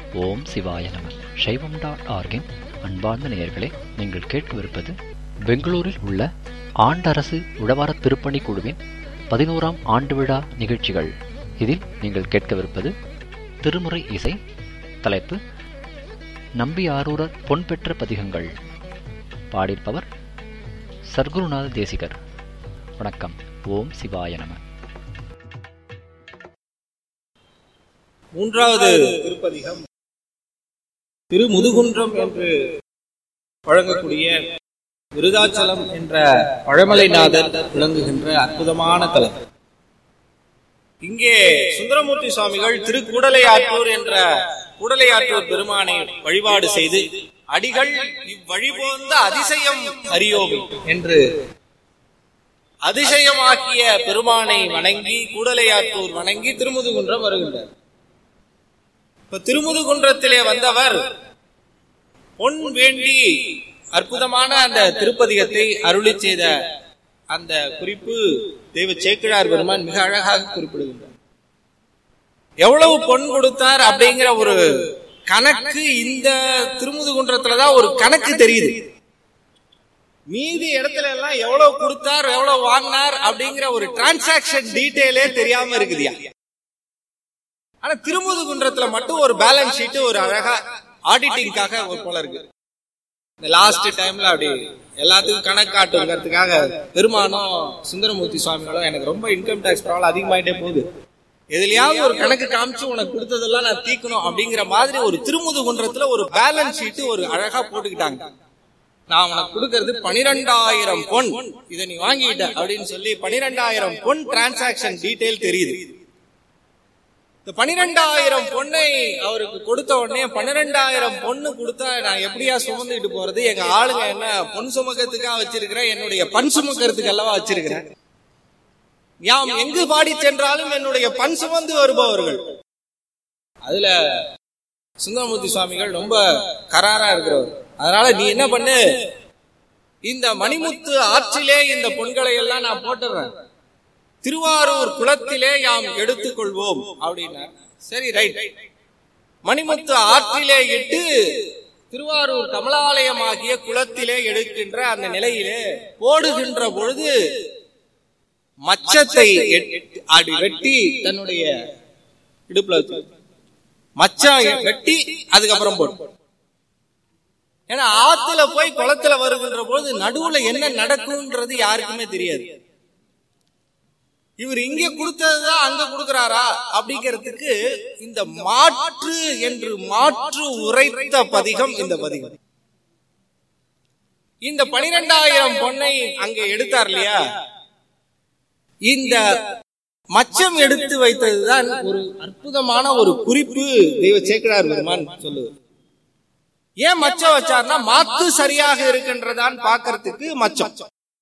ஓம் சிவாய நம சைவம் டாட் ஆர்கின் அன்பார்ந்த நேயர்களே நீங்கள் கேட்கவிருப்பது பெங்களூரில் உள்ள ஆண்டரசு உழவார திருப்பணி குழுவின் பதினோராம் ஆண்டு விழா நிகழ்ச்சிகள் இதில் நீங்கள் கேட்கவிருப்பது திருமுறை இசை தலைப்பு நம்பியாரூரர் பொன் பெற்ற பதிகங்கள் பாடியிருப்பவர் சர்க்குருநாத தேசிகர் வணக்கம் ஓம் சிவாய நம மூன்றாவது திருப்பதிகம் திரு முதுகுன்றம் என்று வழங்கக்கூடிய விருதாச்சலம் என்ற பழமலைநாதர் விளங்குகின்ற அற்புதமான தலம் இங்கே சுந்தரமூர்த்தி சுவாமிகள் திரு கூடலையாற்றூர் என்ற கூடலையாற்றூர் பெருமானை வழிபாடு செய்து அடிகள் இவ்வழிபோந்த அதிசயம் அறியோமி என்று அதிசயமாக்கிய பெருமானை வணங்கி கூடலையாற்றூர் வணங்கி திருமுதுகுன்றம் வருகின்றார் இப்ப திருமுதுகுன்றத்திலே வந்தவர் பொன் வேண்டி அற்புதமான அந்த திருப்பதிகத்தை அருளி செய்த அந்த குறிப்பு தெய்வ சேக்கிழார் பெருமான் மிக அழகாக குறிப்பிடுகின்றார் எவ்வளவு பொன் கொடுத்தார் அப்படிங்கிற ஒரு கணக்கு இந்த திருமுதுகுன்றத்துலதான் ஒரு கணக்கு தெரியுது மீதி இடத்துல எல்லாம் எவ்வளவு கொடுத்தார் எவ்வளவு வாங்கினார் அப்படிங்கிற ஒரு டிரான்சாக்சன் டீடைலே தெரியாம இருக்குதியா ஆனா திருமுதுகுன்றத்துல மட்டும் ஒரு பேலன்ஸ் ஷீட் ஒரு அழகா ஆடிட்டிங்காக ஒரு போல இருக்கு இந்த லாஸ்ட் டைம்ல அப்படி எல்லாத்துக்கும் கணக்கு காட்டுங்கிறதுக்காக பெருமானும் சுந்தரமூர்த்தி சுவாமிகளும் எனக்கு ரொம்ப இன்கம் டேக்ஸ் ப்ராப்ளம் அதிகமாயிட்டே போகுது எதுலயாவது ஒரு கணக்கு காமிச்சு உனக்கு கொடுத்ததெல்லாம் நான் தீக்கணும் அப்படிங்கிற மாதிரி ஒரு திருமுதுகுன்றத்துல ஒரு பேலன்ஸ் ஷீட் ஒரு அழகா போட்டுக்கிட்டாங்க நான் உனக்கு கொடுக்கறது பனிரெண்டாயிரம் பொன் இதை நீ வாங்கிட்ட அப்படின்னு சொல்லி பனிரெண்டாயிரம் பொன் டிரான்சாக்சன் டீடைல் தெரியுது இந்த பனிரெண்டாயிரம் பொண்ணை அவருக்கு கொடுத்த உடனே பன்னிரெண்டாயிரம் பொண்ணு கொடுத்தா நான் எப்படியா சுமந்துட்டு போறது எங்க ஆளுங்க என்ன பொன் சுமக்கிறதுக்காக வச்சிருக்கிறேன் என்னுடைய பண் சுமக்கிறதுக்கு அல்லவா வச்சிருக்கிறேன் யாம் எங்கு பாடி சென்றாலும் என்னுடைய பண் சுமந்து வருபவர்கள் அதுல சுந்தரமூர்த்தி சுவாமிகள் ரொம்ப கராரா இருக்கிறவர் அதனால நீ என்ன பண்ணு இந்த மணிமுத்து ஆற்றிலே இந்த பொன்களை எல்லாம் நான் போட்டுறேன் திருவாரூர் குளத்திலே யாம் எடுத்துக்கொள்வோம் அப்படின்னா சரி ரைட் மணிமுத்து ஆற்றிலே இட்டு திருவாரூர் கமலாலயமாகிய குளத்திலே எடுக்கின்ற அந்த நிலையிலே போடுகின்ற பொழுது மச்சத்தை அடி வெட்டி தன்னுடைய இடுப்புல வச்சு மச்சம் வெட்டி அதுக்கப்புறம் போட்டு ஏன்னா ஆத்துல போய் குளத்துல வருகின்ற போது நடுவுல என்ன நடக்கும்ன்றது யாருக்குமே தெரியாது இவர் இங்க கொடுத்ததுதான் அங்க கொடுக்கிறாரா அப்படிங்கிறதுக்கு இந்த மாற்று என்று மாற்று உரைத்த பதிகம் இந்த பதிகம் இந்த பனிரெண்டாயிரம் பொன்னை அங்க எடுத்தார் இல்லையா இந்த மச்சம் எடுத்து வைத்ததுதான் ஒரு அற்புதமான ஒரு குறிப்பு தெய்வ சேக்கடார் பெருமான் சொல்லுவது ஏன் மச்சம் வச்சார்னா மாத்து சரியாக இருக்கின்றதான் பாக்கிறதுக்கு மச்சம்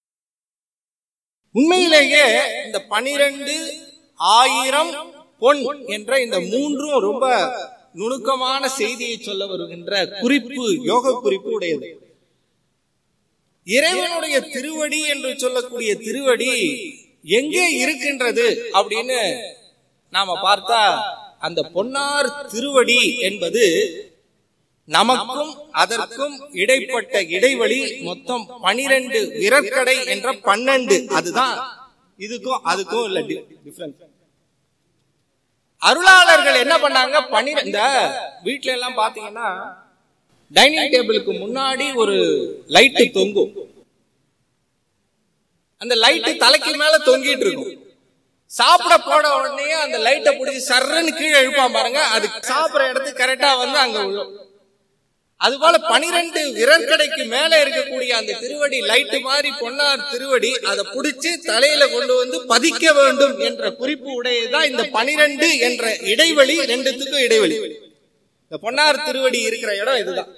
உண்மையிலேயே இந்த பனிரெண்டு ஆயிரம் பொன் என்ற இந்த மூன்றும் ரொம்ப நுணுக்கமான செய்தியை சொல்ல வருகின்ற குறிப்பு யோக குறிப்பு உடையது இறைவனுடைய திருவடி என்று சொல்லக்கூடிய திருவடி எங்கே இருக்கின்றது அப்படின்னு நாம பார்த்தா அந்த பொன்னார் திருவடி என்பது நமக்கும் அதற்கும் இடைப்பட்ட இடைவெளி மொத்தம் பனிரெண்டு விரற்கடை என்ற பன்னெண்டு அதுதான் இதுக்கும் அதுக்கும் இல்ல டிஃபரன்ஸ் அருளாளர்கள் என்ன பண்ணாங்க பனிரெண்ட வீட்டுல எல்லாம் பாத்தீங்கன்னா டைனிங் டேபிளுக்கு முன்னாடி ஒரு லைட்டு தொங்கும் அந்த லைட்டு தலைக்கு மேல தொங்கிட்டு இருக்கும் சாப்பிட போட உடனே அந்த லைட்டை பிடிச்சி சர்றன்னு கீழே இழுப்பான் பாருங்க அது சாப்பிடுற இடத்துக்கு கரெக்டா வந்து அங்க விழும் அதுபோல பனிரெண்டு விரற்கடைக்கு மேல இருக்கக்கூடிய அந்த திருவடி லைட்டு மாதிரி பொன்னார் திருவடி அதை புடிச்சு தலையில கொண்டு வந்து பதிக்க வேண்டும் என்ற குறிப்பு உடையதுதான் இந்த பனிரெண்டு என்ற இடைவெளி ரெண்டுத்துக்கும் இடைவெளி இந்த பொன்னார் திருவடி இருக்கிற இடம் இதுதான்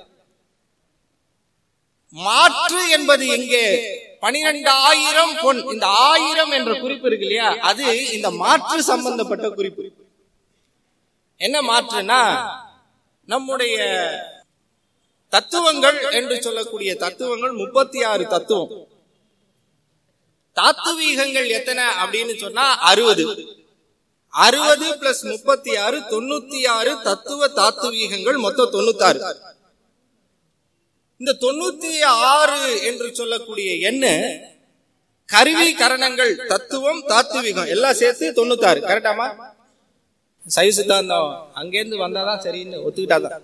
மாற்று என்பது எங்கே பனிரெண்டாயிரம் பொன் இந்த ஆயிரம் என்ற குறிப்பு இருக்கு இல்லையா அது இந்த மாற்று சம்பந்தப்பட்ட குறிப்பு என்ன மாற்றுனா நம்முடைய தத்துவங்கள் என்று சொல்லக்கூடிய தத்துவங்கள் முப்பத்தி ஆறு தத்துவம் தாத்துவீகங்கள் எத்தனை அப்படின்னு சொன்னா அறுபது அறுபது பிளஸ் முப்பத்தி ஆறு தொண்ணூத்தி ஆறு தத்துவ தாத்துவீகங்கள் மொத்தம் தொண்ணூத்தாறு இந்த தொண்ணூத்தி ஆறு என்று சொல்லக்கூடிய எண்ண கருவி கரணங்கள் தத்துவம் தாத்துவீகம் எல்லாம் சேர்த்து தொண்ணூத்தாறு கரெக்டாமா சைவ சித்தாந்தம் அங்கேருந்து வந்தாதான் சரின்னு ஒத்துக்கிட்டாதான்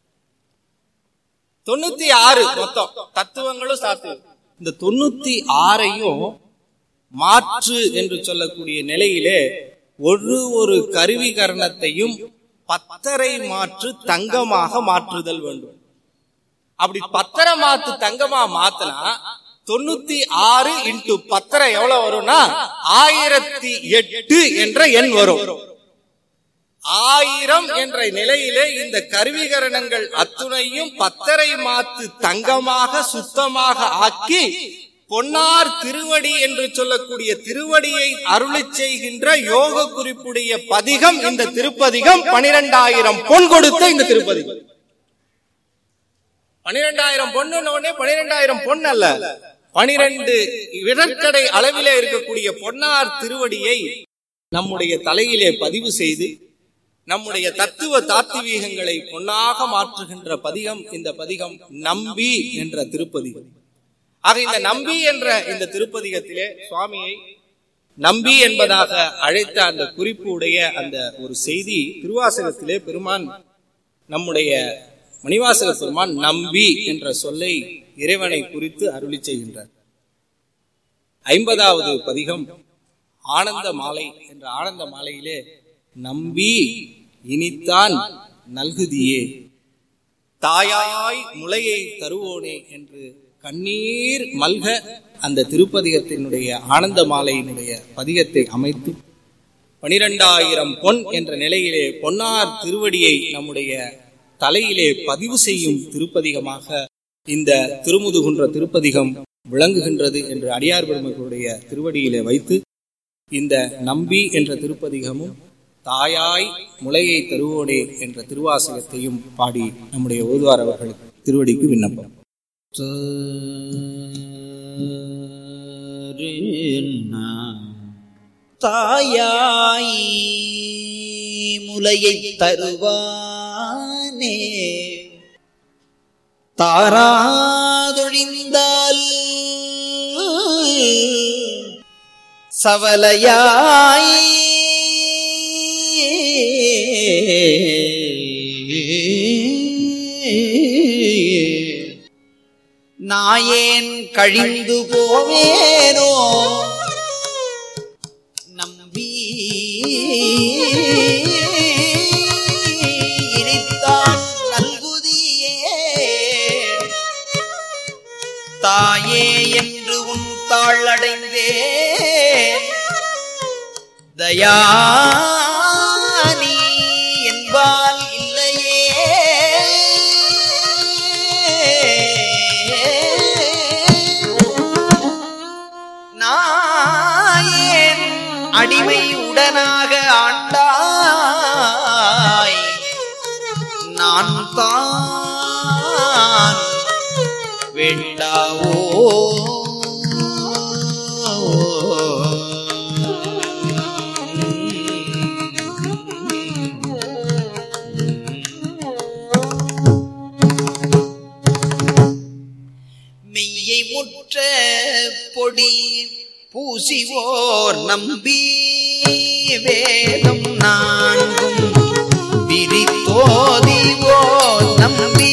தொண்ணூத்தி ஆறு மொத்தம் தத்துவங்களும் சாத்து இந்த தொண்ணூத்தி ஆறையும் மாற்று என்று சொல்லக்கூடிய நிலையிலே ஒரு ஒரு கருவி கரணத்தையும் பத்தரை மாற்று தங்கமாக மாற்றுதல் வேண்டும் அப்படி பத்தரை மாத்து தங்கமா மாத்தினா தொண்ணூத்தி ஆறு இன்டு பத்தரை எவ்வளவு வரும்னா ஆயிரத்தி எட்டு என்ற எண் வரும் ஆயிரம் என்ற நிலையிலே இந்த கருவிகரணங்கள் அத்துணையும் பத்தரை மாத்து தங்கமாக சுத்தமாக ஆக்கி பொன்னார் திருவடி என்று சொல்லக்கூடிய திருவடியை அருளி செய்கின்ற யோக குறிப்புடைய பதிகம் இந்த திருப்பதிகம் பனிரெண்டாயிரம் பொன் கொடுத்த இந்த திருப்பதிகம் பனிரெண்டாயிரம் பொண்ணு உடனே பனிரெண்டாயிரம் பொன் அல்ல பனிரெண்டு விரற்கடை அளவிலே இருக்கக்கூடிய பொன்னார் திருவடியை நம்முடைய தலையிலே பதிவு செய்து நம்முடைய தத்துவ தாத்துவீகங்களை பொன்னாக மாற்றுகின்ற பதிகம் இந்த பதிகம் நம்பி என்ற திருப்பதிகம் ஆக இந்த நம்பி என்ற இந்த திருப்பதிகத்திலே சுவாமியை நம்பி என்பதாக அழைத்த அந்த குறிப்பு உடைய அந்த ஒரு செய்தி திருவாசகத்திலே பெருமான் நம்முடைய மணிவாசக பெருமான் நம்பி என்ற சொல்லை இறைவனை குறித்து அருளி செய்கின்றார் ஐம்பதாவது பதிகம் ஆனந்த மாலை என்ற ஆனந்த மாலையிலே நம்பி இனித்தான் நல்குதியே தாயாய் முளையை தருவோனே என்று கண்ணீர் மல்க அந்த திருப்பதிகத்தினுடைய ஆனந்த மாலையினுடைய பதிகத்தை அமைத்து பனிரெண்டாயிரம் பொன் என்ற நிலையிலே பொன்னார் திருவடியை நம்முடைய தலையிலே பதிவு செய்யும் திருப்பதிகமாக இந்த திருமுதுகுன்ற திருப்பதிகம் விளங்குகின்றது என்று அடியார் பெருமக்களுடைய திருவடியிலே வைத்து இந்த நம்பி என்ற திருப்பதிகமும் தாயாய் முளையை தருவோடே என்ற திருவாசகத்தையும் பாடி நம்முடைய ஓதுவார் அவர்கள் திருவடிக்கு விண்ணப்பம் தாயாய் முலையை தருவானே தாராதொழிந்தால் சவலையாய் நாயேன் கழிந்து போவேனோ நம்பி இனித்தான் நல்குதியே தாயே என்று உன் தாழடைந்தே தயானி என்பால் இல்லையே நாயேன் அடிமை உடனாக ஆண்டாய் நான் தான் வேண்டாவோ மெய்யை முற்ற பொடி பூசிவோர் நம்பி வேதம் நான்கும் விரித்தோதிவோர் நம்பி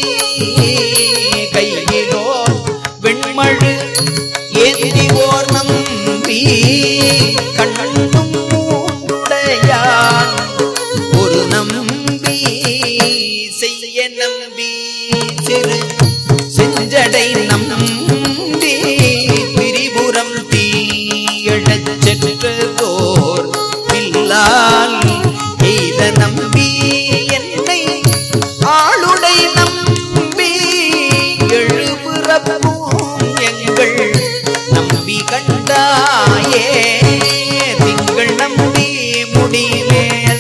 கையிலோர் வெண்மழு ஏந்திவோர் நம்பி கண்ணும் உடையான் ஒரு நம்பி செய்ய நம்பி சிறு செஞ்சடை நம்பி திரிபுரம் தீயழச் சென்றதோர் பில்லால் எய்த நம்பி என்னை ஆளுடை நம்பி எழுபுறப்பும் எங்கள் நம்பி கண்டாயே திங்கள் நம்பி முடிமேல்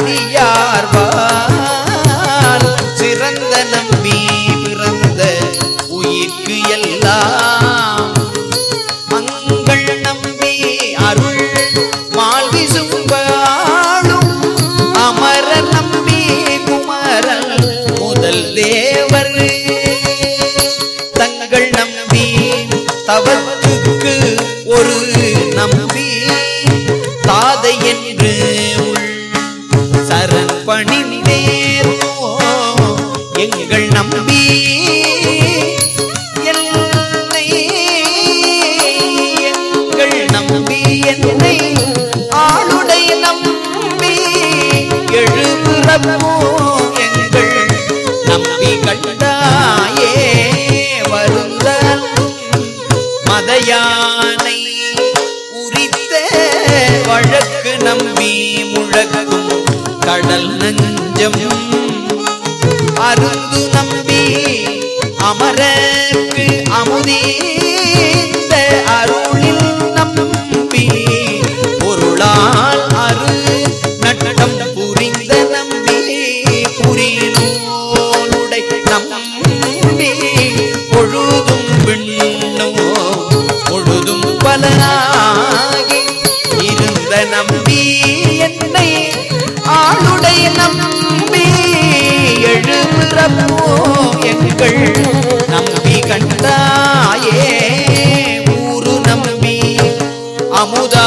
அடியார்வால் சிறந்த நம்பி பிறந்த உயிர்க்கு எல்லாம் மங்கள் நம்பி அருள் மால்வி சும்பால் எங்கள் நம்பி என்னை எங்கள் நம்பி என்னை ஆளுடை நம்பி எழுபுறப்போ எங்கள் நம்பி கண்டாயே வருந்தல் மதயானை உரித்த வழக்கு நம்பி முழக்கும் கடல் நஞ்சம் அருந்து நம்பி அமரர்க்கு அமுதீந்த அருளில் நம்பி பொருளால் அரு நட்டம் புரிந்த நம்பி புரிநூலுடை நம்பி பொழுதும் விண்ணோ பொழுதும் பலனாகி இருந்த நம்பி என்னை ஆளுடை நம்பி எழுபுறப்போ எங்கள் நம்பி கண்டாயே ஊரு நம்பி அமுதா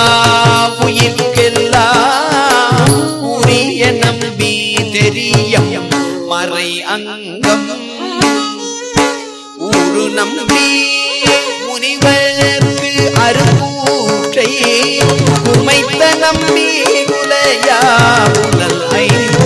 உயிர்க்கெல்லாம் உரிய நம்பி தெரியும் மறை அங்கம் ஊரு நம்பி முனிவர்க்கு அருகூற்றை உமைத்த நம்பி குலையா உலல் ஐந்து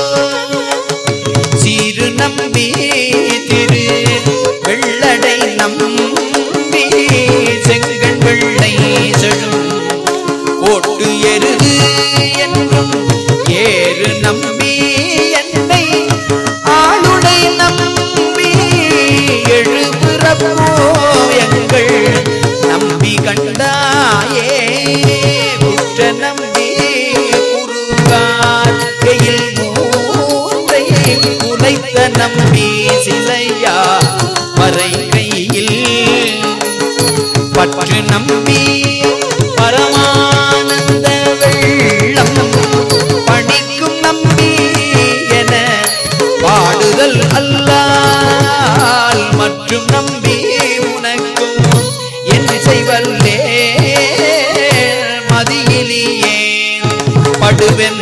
சீரு நம்பி திரு வெள்ளடை நம்பி செங்கண் வெள்ளை செழும் கோட்டு எருது என்றும் ஏறு நம்பி என்னை ஆளுடை நம்பி எழுபுறப்போ எங்கள் நம்பி கண்டாயே குற்ற நம்பி குறுகால் கையில் மூன்றை குலைத்த நம்பி சிலையா வரை கையில் பற்று நம்பி பரமானந்த வெள்ளம் பணிக்கும் நம்பி என பாடுதல் அல்லால் மற்றும் நம்பி உனக்கும் என் செய்வல்லே மதியிலேயே படுவென்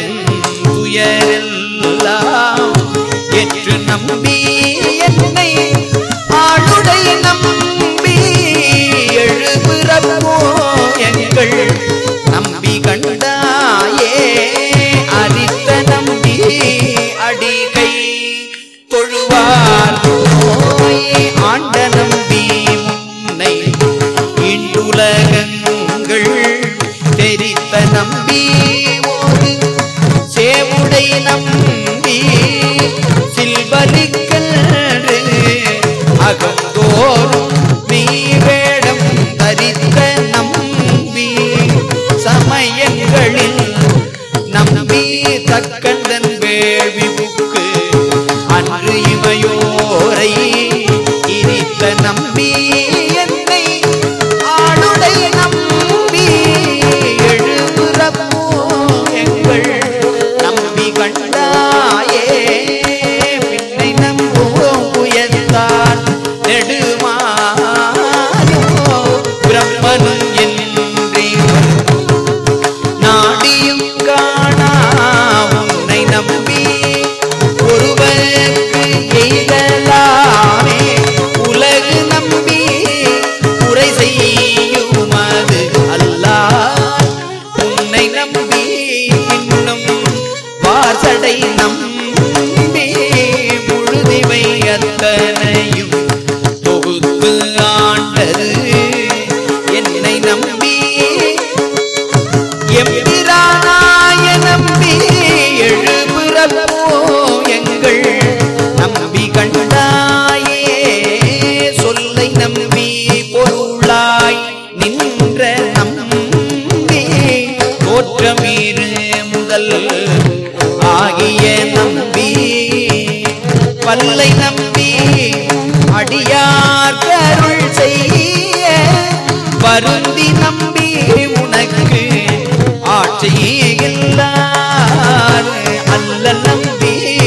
துயரெல்லாம் ஏற்று நம்பி என்னை ஆளுடை நம்பி எழுபுறப்போ எங்கள் நம்பி கண்டாயே அரித்த நம்பி அடிகை தொழுவார் போய் ஆண்ட நம்பி முன்னை இண்டுலகங்கள் தெரித்த நம்பி ஒரு சேவுடை நம்பி சில்வலிக்கன்று அகந்தோறும் மீவேடம் தரித்த நம்பி சமயங்களில் நம்பி தக்கந்தன் வேள்விவுக்கு அன்று இமையோரை இனித்த நம்பி என்னை ஆளுடை நம்பி எழுபுறப்போ எங்கள் நம்பி கண்டாயே பின்னை நம்புவோம் உயர்த்தான் நெடுமாயோ பிரம்மனும் என்றே நாடியும் காணா உன்னை நம்பி ஒருவருக்கு எய்தலாமே உலகு நம்பி குறை செய்யுமது அல்லாஹ் உன்னை நம்பி இன்னும் வாசடை நம்பி முழுதிவை அத்தனையும் தொகுத்து ஆண்டது என்னை நம்பி எம்பிரானாய நம்பி எழுபுறப்போ எங்கள் நம்பி கண்டாயே சொல்லை நம்பி பொருளாய் நின்ற நம்பி தோற்றமீறு முதல் ஆகிய நம்பி பல்லை நம்பி அடியார் கருள் செய்ய வருந்தி நம்பி உனக்கு ஆட்சியில்லார் அல்ல நம்பி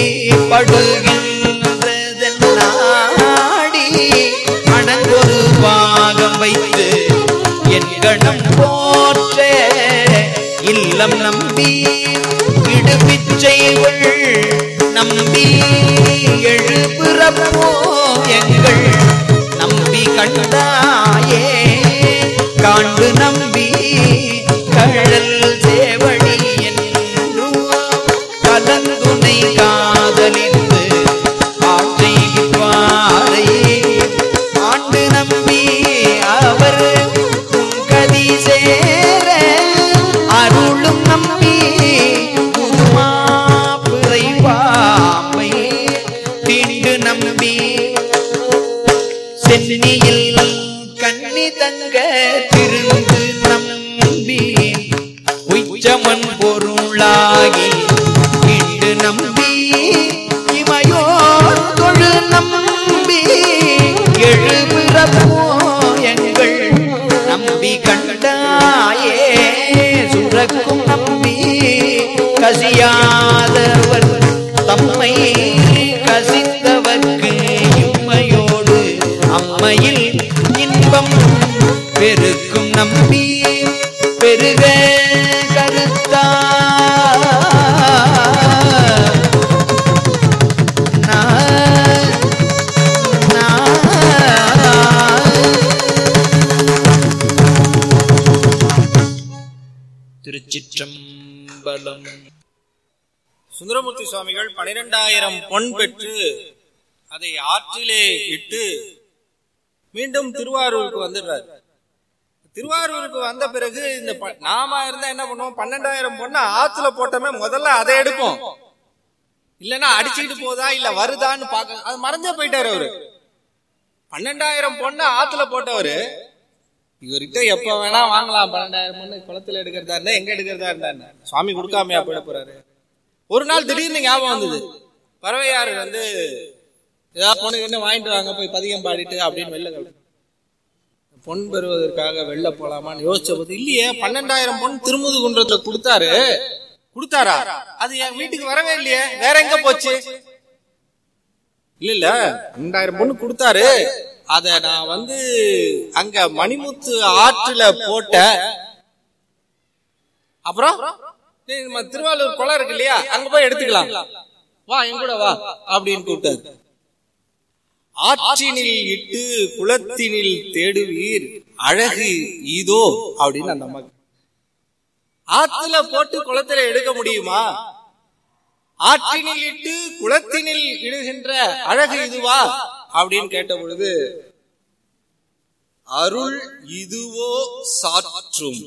படுகின்றதென் நாடி அணங்கொரு பாகம் வைத்து என் கணம் போற்ற இல்லம் நம்பி இடுபிச்சைகள் நம்பி எழுபுற எழுபிறப்போ எங்கள் நம்பி கண்டாயே காண்டு நம்பி கழல் சேவடி என்று கலந்துனை காதலித்து ஆட்சைவாரை ஆண்டு நம்பி அவர் உன் கதி சேர அருளும் நம்பி உமா பிறை பாம்பை தீண்டு நம்பி சென்னியில் கண்ணி தங்க திருந்து நம்பி உச்சமன் பொருளாகி இண்டு நம்பி இமையோர் தொழு நம்பி எழுபிறப்போ எங்கள் நம்பி கண்டாயே சுரக்கும் நம்பி கசியாதவர் தம்மை கசிந்தவர்க்கு இம்மையோடு அம்மையில் இன்பம் பெருக்கும் நம்பி பெருக கருத்தா நான் திருச்சிற்றம்பலம் சுந்தரமூர்த்தி சுவாமிகள் பனிரெண்டாயிரம் பொன் பெற்று அதை ஆற்றிலே இட்டு மீண்டும் திருவாரூருக்கு வந்துடுறாரு திருவாரூருக்கு வந்த பிறகு இந்த ப- நாம இருந்தா என்ன பண்ணுவோம் பன்னெண்டாயிரம் பொண்ணை ஆத்துல போட்டோமே முதல்ல அதை எடுப்போம் இல்லன்னா அடிச்சுக்கிட்டு போதா இல்ல வருதான்னு பாக்க அது மறைஞ்சே போயிட்டாரு அவரு பன்னெண்டாயிரம் பொண்ணை ஆத்துல போட்டவரு இவர்கிட்ட எப்ப வேணா வாங்கலாம் பன்னெண்டாயிரம் பொண்ணு குளத்துல எடுக்கிறதா இருந்தா எங்க எடுக்கிறதா இருந்தா என்ன? சுவாமி கொடுக்காமையா போயிட போறாரு ஒரு நாள் திடீர்னு ஞாபகம் வந்தது பறவையாறு வந்து ஏதாவது பொண்ணுக்கு என்ன வாங்கிட்டு வாங்க போய் பதிகம் பாடிட்டு அப்படின்னு வெளில கிளம்பு. பொன் பெறுவதற்காக வெளில போலாமான்னு யோசிச்ச போது இல்லையே பன்னெண்டாயிரம் பொன் திருமுது குன்றத்துல கொடுத்தாரு கொடுத்தாரா அது என் வீட்டுக்கு வரவே இல்லையே வேற எங்க போச்சு இல்ல இல்ல பன்னெண்டாயிரம் பொண்ணு கொடுத்தாரு அத நான் வந்து அங்க மணிமுத்து ஆற்றுல போட்ட அப்புறம் டேய், நம்ம திருவாரூர் குளம் இருக்கு இல்லையா அங்க போய் எடுத்துக்கலாம் வா என் கூட வா அப்படின்னு கூப்பிட்டாரு ஆற்றினில் இட்டு குளத்தினில் தேடுவீர் அழகு இதோ அப்படின்னு அந்த அம்மா ஆத்துல போட்டு குளத்துல எடுக்க முடியுமா ஆற்றினில் இட்டு குளத்தினில் இடுகின்ற அழகு இதுவா அப்படின்னு கேட்ட பொழுது அருள் இதுவோ சாற்றும்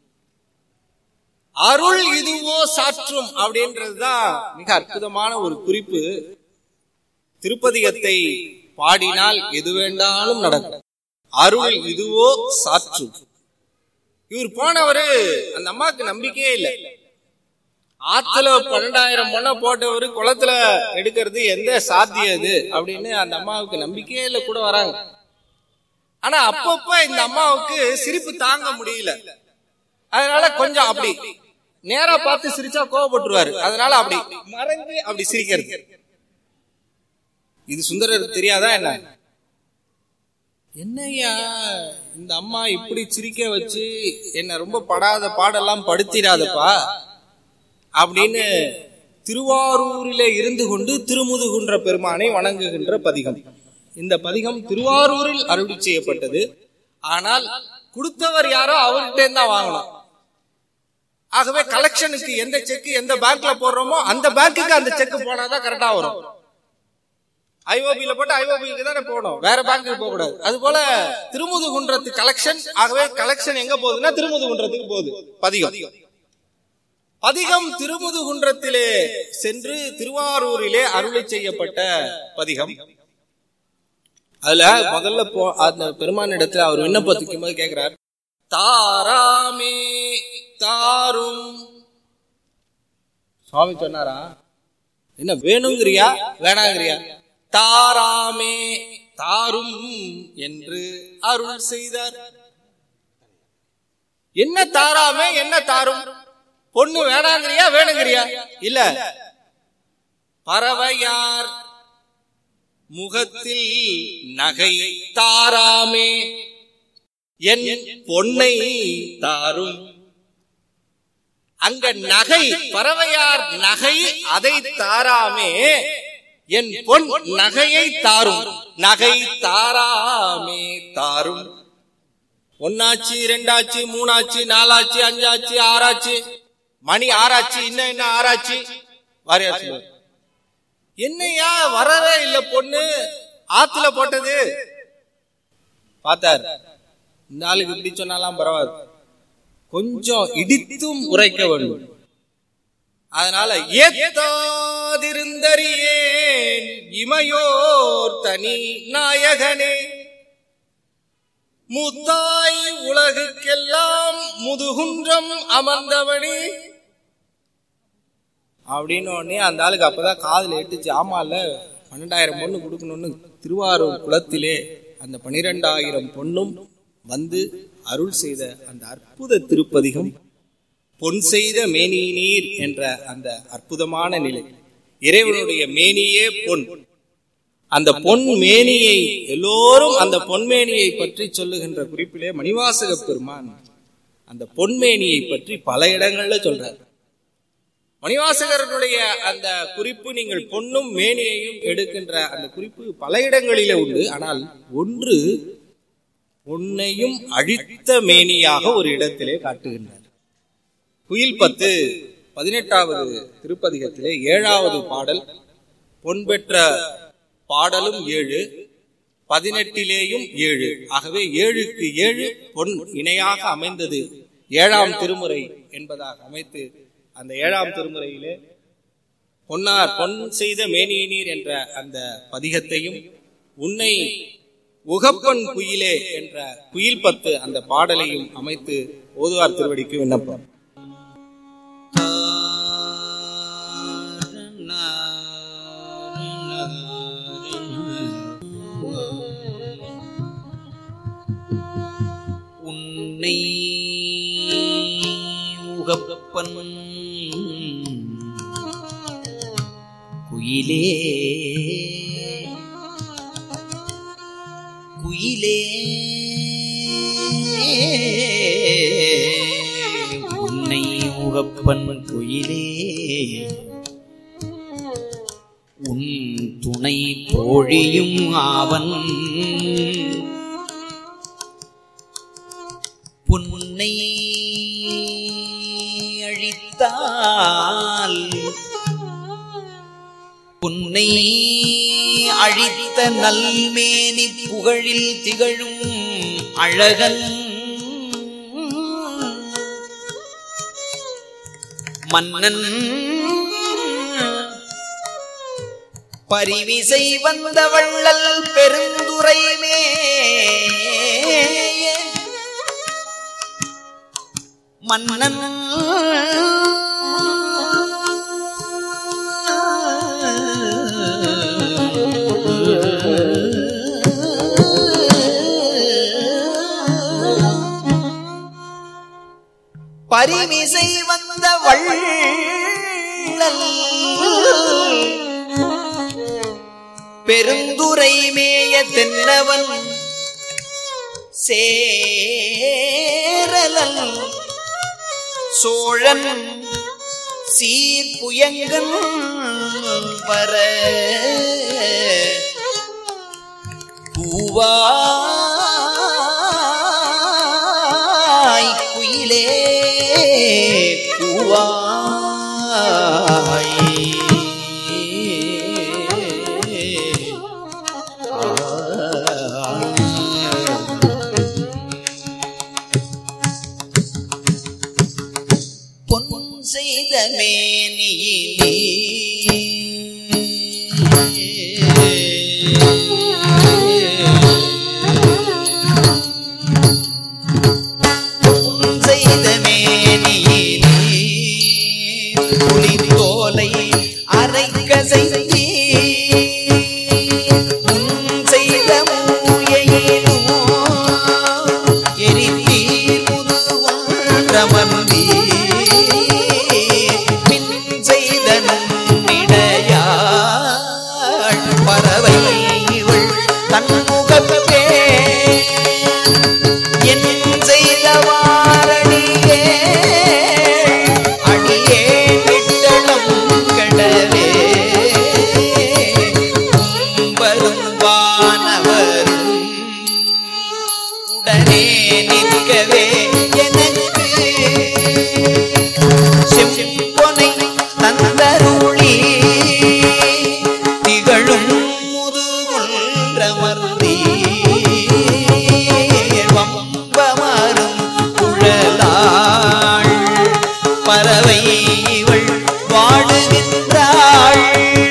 அருள் இதுவோ சாற்றும் அப்படின்றதுதான் மிக அற்புதமான ஒரு குறிப்பு திருப்பதிகத்தை பாடினால் எது வேண்டாலும் நடக்கும் அருள் இதுவோ சாற்றும் இவர் போனவரு அந்த அம்மாவுக்கு நம்பிக்கையே இல்லை ஆத்துல பன்னெண்டாயிரம் பொண்ணை போட்டவரு குளத்துல எடுக்கிறது எந்த சாத்தியம் இது அப்படின்னு அந்த அம்மாவுக்கு நம்பிக்கையே இல்லை கூட வராங்க ஆனா அப்பப்ப இந்த அம்மாவுக்கு சிரிப்பு தாங்க முடியல அதனால கொஞ்சம் அப்படி நேரா பார்த்து சிரிச்சா கோவப்பட்டுருவாரு அதனால அப்படி மறைஞ்சு அப்படி சிரிக்கிறது இது சுந்தரருக்கு தெரியாதா என்ன என்னய்யா இந்த அம்மா இப்படி சிரிக்க வச்சு என்ன ரொம்ப படாத பாடெல்லாம் படுத்திடாதப்பா அப்படின்னு திருவாரூரிலே இருந்து கொண்டு திருமுதுகுன்ற பெருமானை வணங்குகின்ற பதிகம் இந்த பதிகம் திருவாரூரில் அருளி செய்யப்பட்டது ஆனால் கொடுத்தவர் யாரோ அவர்கிட்ட தான் வாங்கணும் ஆகவே கலெக்ஷனுக்கு எந்த செக் எந்த பேங்க்ல போடுறோமோ அந்த பேங்க்குக்கு அந்த செக் போனாதான் கரெக்டா வரும் ஐஓபில போட்டு ஐஓபிக்கு தானே போகணும் வேற பேங்க்குக்கு போக கூடாது அது போல திருமுதுகுன்றத்து கலெக்ஷன் ஆகவே கலெக்ஷன் எங்க போகுதுன்னா திருமுதுகுன்றத்துக்கு போகுது பதிகம் பதிகம் திருமுதுகுன்றத்திலே சென்று திருவாரூரிலே அருளை செய்யப்பட்ட பதிகம் அதுல முதல்ல போ அந்த பெருமான் இடத்துல அவர் விண்ணப்பத்துக்கும் போது கேக்குறார் தாராமே தாரும் சுவாமி சொன்னாரா என்ன வேணுங்கிறியா வேணாங்கிறியா தாராமே தாரும் என்று அருள் செய்தார் என்ன தாராமே என்ன தாரும் பொண்ணு வேணாங்கிறியா வேணுங்கிறியா இல்ல பறவையார் முகத்தில் நகை தாராமே என் பொன்னை தாரும் அங்க நகை பறவையார் நகை அதை தாராமே என் பொன் நகையை தாரும் நகை தாராமே தாரும் ஒன்னாச்சு ரெண்டாச்சு மூணாச்சு நாலாச்சு அஞ்சாச்சு ஆறாச்சு மணி ஆறாச்சு இன்னும் என்ன ஆறாச்சு வாரியாச்சு என்னையா வரவே இல்ல பொண்ணு ஆத்துல போட்டது பார்த்தார் இந்த ஆளுக்கு இப்படி சொன்னாலாம் பரவாயில்ல கொஞ்சம் இடித்தும் உரைக்க வேண்டும் அதனால ஏத்தாதிருந்தறியேன் இமையோர் தனி நாயகனே முத்தாய் உலகுக்கெல்லாம் முதுகுன்றம் அமர்ந்தவனே அப்படின்னு உடனே அந்த ஆளுக்கு அப்பதான் காதுல எட்டுச்சு ஆமா இல்ல பன்னெண்டாயிரம் பொண்ணு கொடுக்கணும்னு திருவாரூர் குளத்திலே அந்த பனிரெண்டாயிரம் பொண்ணும் வந்து அருள் செய்த அந்த அற்புத திருப்பதிகம் பொன் செய்த மேனியினீர் என்ற அந்த அற்புதமான நிலை இறைவனுடைய மேனியே பொன் அந்த பொன் மேனியை எல்லோரும் அந்த பொன்மேனியை பற்றி சொல்லுகின்ற குறிப்பிலே மணிவாசக பெருமான் அந்த பொன்மேனியை பற்றி பல இடங்கள்ல சொல்றார் மணிவாசகரனுடைய அந்த குறிப்பு நீங்கள் பொன்னும் மேனியையும் எடுக்கின்ற அந்த குறிப்பு பல இடங்களிலே உண்டு ஆனால் ஒன்று பொன்னையும் அழித்த மேனியாக ஒரு இடத்திலே காட்டுகின்றார் குயில் பத்து பதினெட்டாவது திருப்பதிகத்திலே ஏழாவது பாடல் பொன் பெற்ற பாடலும் ஏழு பதினெட்டிலேயும் ஏழு ஆகவே ஏழுக்கு ஏழு பொன் இணையாக அமைந்தது ஏழாம் திருமுறை என்பதாக அமைத்து அந்த ஏழாம் திருமுறையிலே பொன்னார் பொன் செய்த மேனியினீர் என்ற அந்த பதிகத்தையும் உன்னை உகப்பன் குயிலே என்ற குயில் பத்து அந்த பாடலையும் அமைத்து ஓதுவார் திருவடிக்கு விண்ணப்பம் உன்னை உகப்பன் குயிலே குயிலே உன்னை உகப்பன் குயிலே உன் துணை தோழியும் ஆவன் புன்னை அழித்தால் புன்னை அழித்த நல்மேனி புகழில் திகழும் அழகன் மன்னன் பரிவிசை வந்த வள்ளல் பெருந்துரைமே மன்னன் பரிமிசை வந்த வள்ளல் பெருந்துரை மேய தென்னவன் சேரலல் சோழன் சீர்புயங்கன் வர பூவாய் குயிலே பூவாய் பொன் செய்த மேனியிலே பொன் செய்த மேனியிலே புலித்தோலை அரைக்க செய்தி முன் செய்த மூயையிலோ எரித்தீர் முதுவன்றமர்ந்தீ பின் செய்த நுண்ணிடையாள் பறவை இவள் தன்முகத்தே என் செய்த வாரணியே அடியே விட்டளம் கடவே நிற்கவே எனக்கு செம்பொனை தந்தருளி திகழும் முதுகுன்றமர்ந்தீ வம்பமரும் குழலாள் பறவை இவள் வாடுகின்றாள்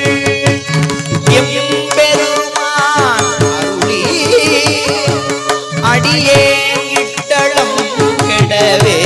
எம்பெருமான் அருளி அடியே இட்டளம் கெடவே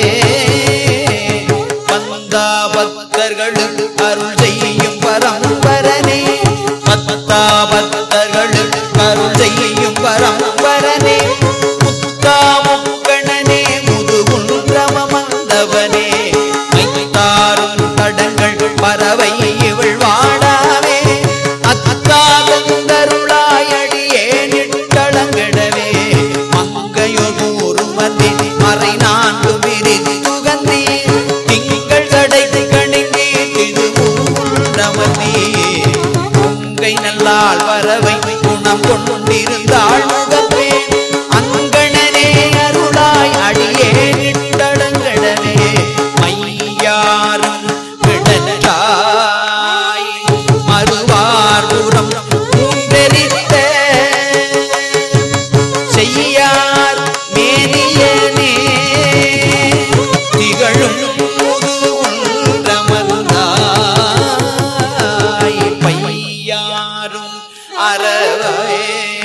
பந்தா பக்தர்களுக்கு அருள் செய்யும் பரம்பரனே பத்தா பக்தர்களுக்கு அருள் செய்யும் பரம்பரனே முத்தா முக்கணனே முதுகுன்றமந்தவனே மைத்தாரும் தடங்கள் பறவை இவள் வாடாவே அத்தா தந்தருளாயடியே நிட்டளங்கடவே மங்கையொரு மந்தி மறை நான்கு விரித்துகந்தி திங்கள் தடை கணிங்கி திரு நமதி உங்கை நல்லாள் பறவை குணம் கொண்டிருந்தாள் முகப்பே அங்கணனே அருளாய் அடியே நிட்டளங்கடவே மையாரும் விடற்றாய் மறுவார்புறம் மூன்றெரித்த செய்யார் மேனியனே திகழும் முதுகுன்றமர்ந்தாய் பையாரும் அறவே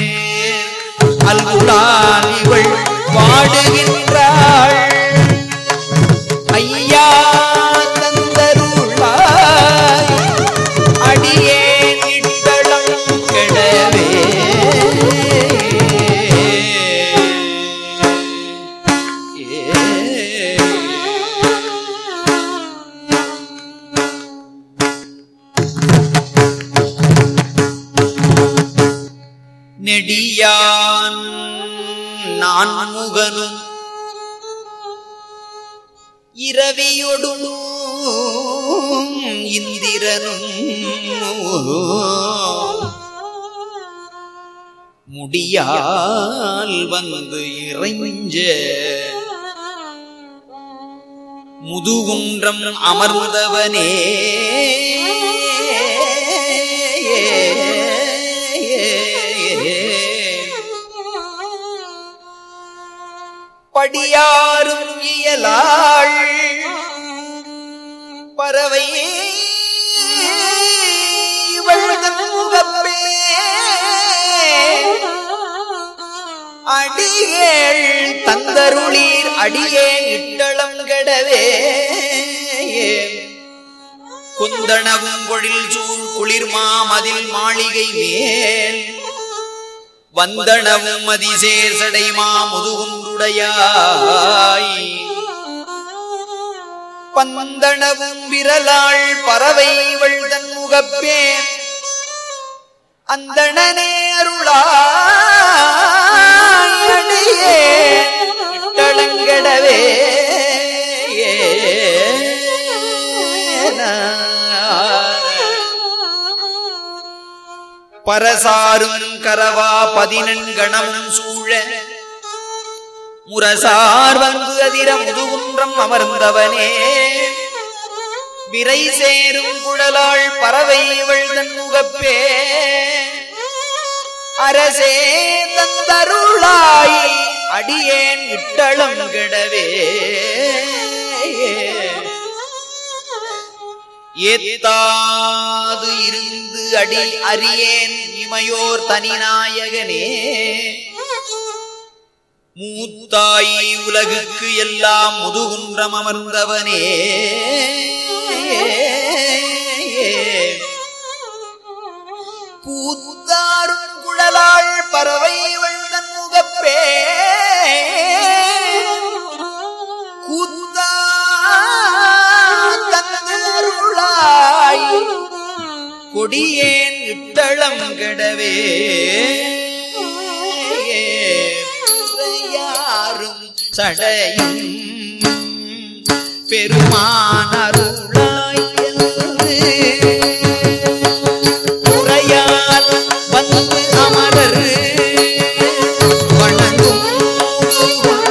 அல்குலால் இவள் வாடுகின்றாள் ஐயா தந்தருளாய் அடியே நிட்டளம் கெடவே நெடியான் நான்முகனும் இரவியொடும் இந்திரனும் முடியால் வந்து இறைஞ்ச முதுகுன்றம் அமர்ந்தவனே படியாரும் இயலாள் பறவை இவள்தன் முகப்பே அடியேள் தந்தருளீர் அடியே இட்டளம் கெடவே குந்தணவும் பொழில் சூழ் குளிர் மாமதில் மாளிகை மேல் வந்தனவும் அதிசேசடை மாமுதுகுன்றுடையாய் பந்தனவும் விரலாள் பறவை இவள் தன் முகப்பே அந்தணனே அருளாடியே இட்டளங்கடவே பரசாரும் கரவா பதினெண்கணமும் சூழ முரசார் வந்து அதிர முதுகுன்றம் அமர்ந்தவனே விரை சேரும் குழலாள் பறவை இவள் தன் முகப்பே அரசே தந்தருளாய் அடியேன் இட்டளம் கெடவே ஏத்தாது இருந்து அடி அறியேன் இமையோர் தனிநாயகனே மூத்தாய் உலகுக்கு எல்லாம் முதுகுன்றம் அமர்ந்தவனே பூத்தாரும் குழலாள் பறவை வந்தன் முகப்பே கூத்தா தந்தருளாய் கொடியேன் இட்டளம் கெடவே யாரும் சடையும் பெருமானருளாய் என்று உரையால் வந்து அமரர் வணங்கும்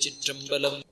திருச்சிற்றம்பலம்